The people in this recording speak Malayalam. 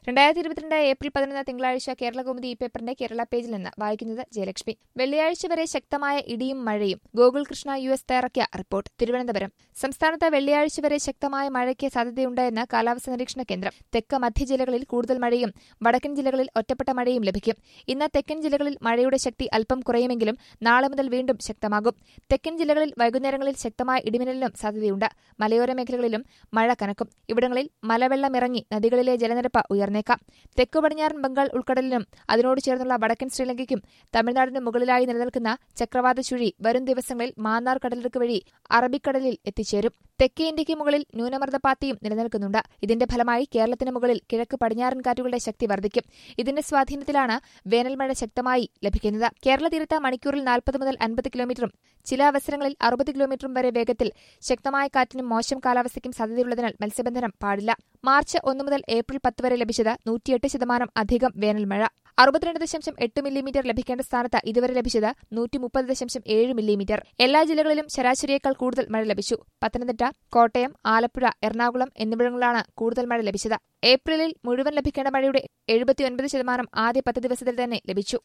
രണ്ടായിരത്തി ഇരുപത്തിരണ്ട് ഏപ്രിൽ പതിനൊന്ന് തിങ്കളാഴ്ച കേരളകൗമുദി ഈ പേപ്പറിന്റെ കേരള പേജിൽ നിന്ന് വായിക്കുന്നത് ജയലക്ഷ്മി വെള്ളിയാഴ്ച വരെ ശക്തമായ ഇടിയും മഴയും ഗോകുൽ കൃഷ്ണ യു എസ് തയ്യാറാക്കിയ റിപ്പോർട്ട് തിരുവനന്തപുരം സംസ്ഥാനത്ത് വെള്ളിയാഴ്ച വരെ ശക്തമായ മഴയ്ക്ക് സാധ്യതയുണ്ടെന്ന് കാലാവസ്ഥാ നിരീക്ഷണ കേന്ദ്രം തെക്ക് മധ്യ ജില്ലകളിൽ കൂടുതൽ മഴയും വടക്കൻ ജില്ലകളിൽ ഒറ്റപ്പെട്ട മഴയും ലഭിക്കും ഇന്ന് തെക്കൻ ജില്ലകളിൽ മഴയുടെ ശക്തി അല്പം കുറയുമെങ്കിലും നാളെ മുതൽ വീണ്ടും ശക്തമാകും തെക്കൻ ജില്ലകളിൽ വൈകുന്നേരങ്ങളിൽ ശക്തമായ ഇടിമിന്നലിനും സാധ്യതയുണ്ട് മലയോര മേഖലകളിലും മഴ കനക്കും ഇവിടങ്ങളിൽ മലവെള്ളമിറങ്ങി നദികളിലെ ജലനിരപ്പ് ഉയർന്നേക്കാം തെക്കു പടിഞ്ഞാറൻ ബംഗാൾ ഉൾക്കടലിനും അതിനോട് ചേർന്നുള്ള വടക്കൻ ശ്രീലങ്കയ്ക്കും തമിഴ്നാടിന് മുകളിലായി നിലനിൽക്കുന്ന ചക്രവാത ചുഴി വരും ദിവസങ്ങളിൽ മാന്നാർ കടലിടുക്ക് വഴി അറബിക്കടലിൽ എത്തിച്ചേരും തെക്കേ ഇന്ത്യയ്ക്ക് മുകളിൽ ന്യൂനമർദ്ദപാത്തിയും നിലനിൽക്കുന്നുണ്ട് ഇതിന്റെ ഫലമായി കേരളത്തിന് മുകളിൽ കിഴക്ക് പടിഞ്ഞാറൻ കാറ്റുകളുടെ ശക്തി വർദ്ധിക്കും ഇതിന്റെ സ്വാധീനത്തിലാണ് വേനൽമഴ ശക്തമായി ലഭിക്കുന്നത് കേരള തീരത്ത് മണിക്കൂറിൽ നാൽപ്പത് മുതൽ അൻപത് കിലോമീറ്ററും ചില അവസരങ്ങളിൽ അറുപത് കിലോമീറ്ററും വരെ വേഗത്തിൽ ശക്തമായ കാറ്റിനും മോശം കാലാവസ്ഥയ്ക്കും സാധ്യതയുള്ളതിനാൽ മത്സ്യബന്ധനം പാടില്ല മാർച്ച് ഒന്ന് മുതൽ ഏപ്രിൽ പത്ത് വരെ ലഭിച്ചത് നൂറ്റിയെട്ട് ശതമാനം അധികം വേനൽമഴ അറുപത്തിരണ്ട് ദശാംശം എട്ട് മില്ലിമീറ്റർ ലഭിക്കേണ്ട സ്ഥാനത്ത് ഇതുവരെ ലഭിച്ചത് നൂറ്റി മുപ്പത് ദശാംശം ഏഴ് മില്ലിമീറ്റർ എല്ലാ ജില്ലകളിലും ശരാശരിയേക്കാൾ കൂടുതൽ മഴ ലഭിച്ചു പത്തനംതിട്ട കോട്ടയം ആലപ്പുഴ എറണാകുളം എന്നിവിടങ്ങളിലാണ് കൂടുതൽ മഴ ലഭിച്ചത് ഏപ്രിലിൽ മുഴുവൻ ലഭിക്കേണ്ട മഴയുടെ എഴുപത്തിയൊൻപത് ശതമാനം ആദ്യ പത്ത് ദിവസത്തിൽ തന്നെ ലഭിച്ചു